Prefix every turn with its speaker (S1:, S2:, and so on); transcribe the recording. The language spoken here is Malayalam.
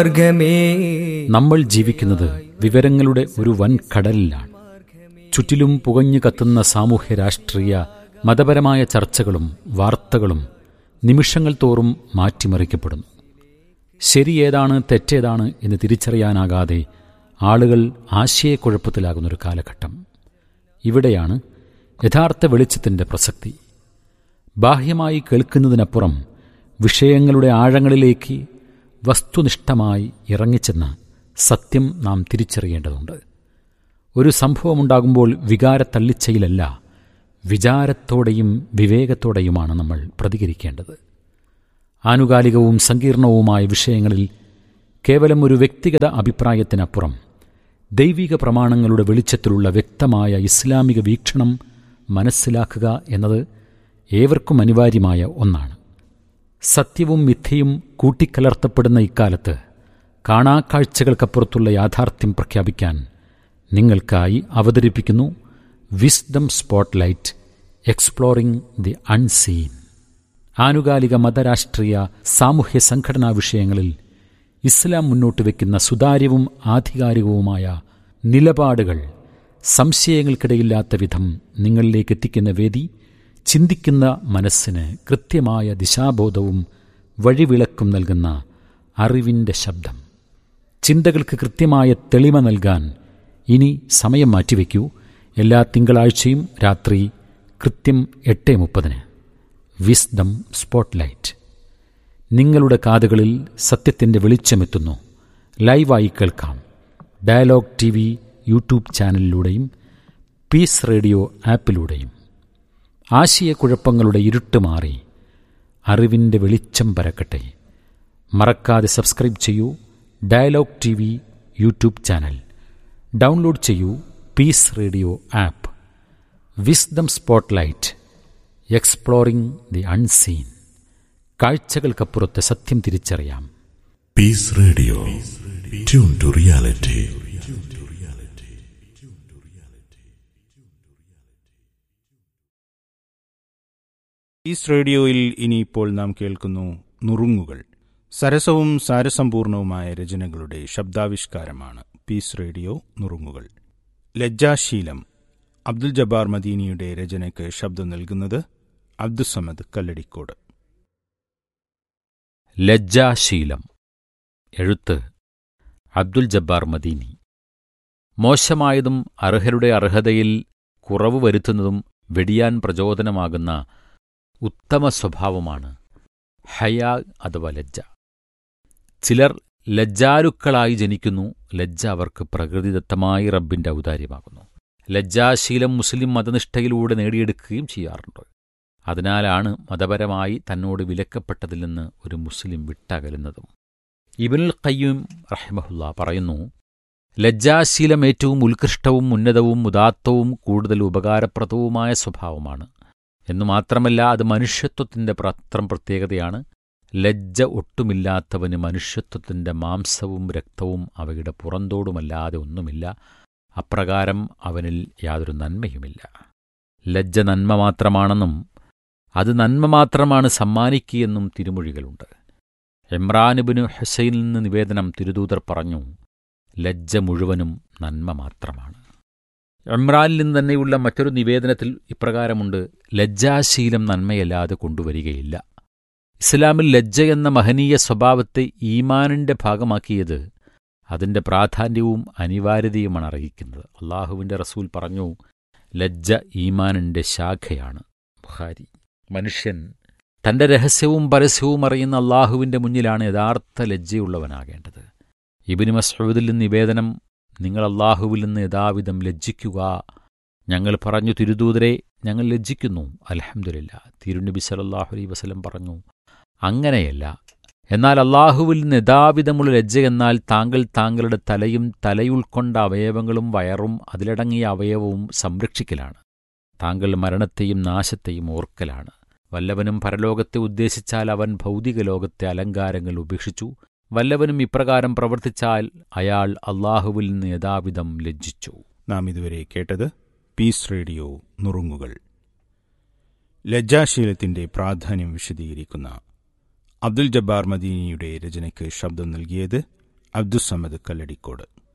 S1: മാർഗമേ
S2: നമ്മൾ ജീവിക്കുന്നത് വിവരങ്ങളുടെ ഒരു വൻ കടലിലാണ് ചുറ്റിലും പുകഞ്ഞു കത്തുന്ന സാമൂഹ്യ രാഷ്ട്രീയ മതപരമായ ചർച്ചകളും വാർത്തകളും നിമിഷങ്ങൾ തോറും മാറ്റിമറിക്കപ്പെടുന്നു ശരിയേതാണ് തെറ്റേതാണ് എന്ന് തിരിച്ചറിയാനാകാതെ ആളുകൾ ആശയക്കുഴപ്പത്തിലാകുന്നൊരു കാലഘട്ടം ഇവിടെയാണ് യഥാർത്ഥ വെളിച്ചത്തിൻ്റെ പ്രസക്തി ബാഹ്യമായി കേൾക്കുന്നതിനപ്പുറം വിഷയങ്ങളുടെ ആഴങ്ങളിലേക്ക് വസ്തുനിഷ്ഠമായി ഇറങ്ങിച്ചെന്ന് സത്യം നാം തിരിച്ചറിയേണ്ടതുണ്ട് ഒരു സംഭവമുണ്ടാകുമ്പോൾ വികാരത്തള്ളിച്ചയിലല്ല വിചാരത്തോടെയും വിവേകത്തോടെയുമാണ് നമ്മൾ പ്രതികരിക്കേണ്ടത് ആനുകാലികവും സങ്കീർണവുമായ വിഷയങ്ങളിൽ കേവലം ഒരു വ്യക്തിഗത അഭിപ്രായത്തിനപ്പുറം ദൈവിക പ്രമാണങ്ങളുടെ വെളിച്ചത്തിലുള്ള വ്യക്തമായ ഇസ്ലാമിക വീക്ഷണം മനസ്സിലാക്കുക എന്നത് ഏവർക്കും അനിവാര്യമായ ഒന്നാണ് സത്യവും മിഥ്യയും കൂട്ടിക്കലർത്തപ്പെടുന്ന ഇക്കാലത്ത് കാണാക്കാഴ്ചകൾക്കപ്പുറത്തുള്ള യാഥാർത്ഥ്യം പ്രഖ്യാപിക്കാൻ നിങ്ങൾക്കായി അവതരിപ്പിക്കുന്നു wisdom spotlight exploring the unseen ആനുകാലിക മതരാഷ്ട്രീയ സാമൂഹ്യ സംഘടനാ വിഷയങ്ങളിൽ ഇസ്ലാം മുന്നോട്ട് വയ്ക്കുന്ന സുതാര്യവും ആധികാരികവുമായ നിലപാടുകൾ സംശയങ്ങൾക്കിടയില്ലാത്ത വിധം നിങ്ങളിലേക്ക് എത്തിക്കുന്ന വേദി ചിന്തിക്കുന്ന മനസ്സിന് കൃത്യമായ ദിശാബോധവും വഴിവിളക്കും നൽകുന്ന അറിവിൻ്റെ ശബ്ദം ചിന്തകൾക്ക് കൃത്യമായ തെളിമ നൽകാൻ ഇനി സമയം മാറ്റിവെക്കൂ എല്ലാ തിങ്കളാഴ്ചയും രാത്രി കൃത്യം എട്ട് മുപ്പതിന് വിസ്ഡം സ്പോട്ട്ലൈറ്റ് നിങ്ങളുടെ കാതുകളിൽ സത്യത്തിൻ്റെ വെളിച്ചമെത്തുന്നു ലൈവായി കേൾക്കാം ഡയലോഗ് ടി വി യൂട്യൂബ് ചാനലിലൂടെയും പീസ് റേഡിയോ ആപ്പിലൂടെയും ആശയക്കുഴപ്പങ്ങളുടെ ഇരുട്ട് മാറി അറിവിൻ്റെ വെളിച്ചം പരക്കട്ടെ മറക്കാതെ സബ്സ്ക്രൈബ് ചെയ്യൂ dialogue T V YouTube channel download ചെയ്യൂ peace radio app wisdom spotlight exploring the unseen കാഴ്ചകൾക്കപ്പുറത്ത് സത്യം തിരിച്ചറിയാം
S3: Peace Radio. Tune to reality.
S4: ഈസ് റേഡിയോയിൽ ഇനിയിപ്പോൾ നാം കേൾക്കുന്നു നുറുങ്ങുകൾ സരസവും സാരസമ്പൂർണവുമായ രചനകളുടെ ശബ്ദാവിഷ്കാരമാണ് പീസ് റേഡിയോ നുറുങ്ങുകൾ ലജ്ജാശീലം അബ്ദുൽ ജബ്ബാർ മദീനിയുടെ രചനയ്ക്ക് ശബ്ദം നൽകുന്നത് അബ്ദുസമദ് കല്ലടിക്കോട്
S2: ലജ്ജാശീലം എഴുത്ത് അബ്ദുൽ ജബ്ബാർ മദീനി മോശമായതും അർഹരുടെ അർഹതയിൽ കുറവ് വരുത്തുന്നതും വെടിയാൻ പ്രചോദനമാകുന്ന ഉത്തമ സ്വഭാവമാണ് ഹയാ അഥവാ ലജ്ജ ചിലർ ലജ്ജാലുക്കളായി ജനിക്കുന്നു ലജ്ജ അവർക്ക് പ്രകൃതിദത്തമായി റബ്ബിന്റെ ഔദാര്യമാകുന്നു ലജ്ജാശീലം മുസ്ലിം മതനിഷ്ഠയിലൂടെ നേടിയെടുക്കുകയും ചെയ്യാറുണ്ട് അതിനാലാണ് മതപരമായി തന്നോട് വിലക്കപ്പെട്ടതിൽ നിന്ന് ഒരു മുസ്ലിം വിട്ടകലുന്നതും ഇബനുൽ ഖയ്യൂം റഹിമഹുല്ല പറയുന്നു ലജ്ജാശീലം ഏറ്റവും ഉത്കൃഷ്ടവും ഉന്നതവും ഉദാത്തവും കൂടുതൽ ഉപകാരപ്രദവുമായ സ്വഭാവമാണ് എന്നു മാത്രമല്ല അത് മനുഷ്യത്വത്തിന്റെ പത്രം പ്രത്യേകതയാണ് ലജ്ജ ഒട്ടുമില്ലാത്തവന് മനുഷ്യത്വത്തിന്റെ മാംസവും രക്തവും അവയുടെ പുറന്തോടുമല്ലാതെ ഒന്നുമില്ല അപ്രകാരം അവനിൽ യാതൊരു നന്മയുമില്ല ലജ്ജ നന്മ മാത്രമാണെന്നും അത് നന്മ മാത്രമാണ് സമ്മാനിക്കുകയെന്നും തിരുമൊഴികളുണ്ട് എമ്രാനുബിനു ഹുസൈനിൽ നിന്ന് നിവേദനം തിരുദൂതർ പറഞ്ഞു ലജ്ജ മുഴുവനും നന്മ മാത്രമാണ് ഇമ്രാനിൽ നിന്ന് തന്നെയുള്ള മറ്റൊരു നിവേദനത്തിൽ ഇപ്രകാരമുണ്ട് ലജ്ജാശീലം നന്മയല്ലാതെ കൊണ്ടുവരികയില്ല ഇസ്ലാമിൽ ലജ്ജ എന്ന മഹനീയ സ്വഭാവത്തെ ഈമാനിന്റെ ഭാഗമാക്കിയത് അതിന്റെ പ്രാധാന്യവും അനിവാര്യതയുമാണ് അറിയിക്കുന്നത് അള്ളാഹുവിന്റെ റസൂൽ പറഞ്ഞു ലജ്ജ ഈമാനിന്റെ ശാഖയാണ് ബുഹാരി മനുഷ്യൻ തന്റെ രഹസ്യവും പരസ്യവും അറിയുന്ന അള്ളാഹുവിന്റെ മുന്നിലാണ് യഥാർത്ഥ ലജ്ജയുള്ളവനാകേണ്ടത് ഇബിന് മസ്ഊദിൽ നിന്ന് നിവേദനം നിങ്ങൾ അള്ളാഹുവിൽ നിന്ന് യഥാവിധം ലജ്ജിക്കുക ഞങ്ങൾ പറഞ്ഞു തിരുദൂതരെ ഞങ്ങൾ ലജ്ജിക്കുന്നു അലഹമുല്ല തിരുനബി സലല്ലാഹു അലൈ വസലം പറഞ്ഞു അങ്ങനെയല്ല എന്നാൽ അള്ളാഹുവിൽ നിന്ന് യഥാവിധമുള്ള ലജ്ജ എന്നാൽ താങ്കൾ താങ്കളുടെ തലയും തലയുൾക്കൊണ്ട അവയവങ്ങളും വയറും അതിലടങ്ങിയ അവയവവും സംരക്ഷിക്കലാണ് താങ്കൾ മരണത്തെയും നാശത്തെയും ഓർക്കലാണ് വല്ലവനും പരലോകത്തെ ഉദ്ദേശിച്ചാൽ അവൻ ഭൗതിക ലോകത്തെ അലങ്കാരങ്ങൾ ഉപേക്ഷിച്ചു വല്ലവനും ഇപ്രകാരം പ്രവർത്തിച്ചാൽ അയാൾ അള്ളാഹുവിൽ നിന്ന് യഥാവിധം ലജ്ജിച്ചു
S4: നാം ഇതുവരെ കേട്ടത് പീസ് റേഡിയോ നുറുങ്ങുകൾ ലജ്ജാശീലത്തിന്റെ പ്രാധാന്യം വിശദീകരിക്കുന്ന അബ്ദുൽ ജബ്ബാർ മദീനിയുടെ രചനയ്ക്ക് ശബ്ദം നൽകിയത് അബ്ദുസമദ് കല്ലടിക്കോട്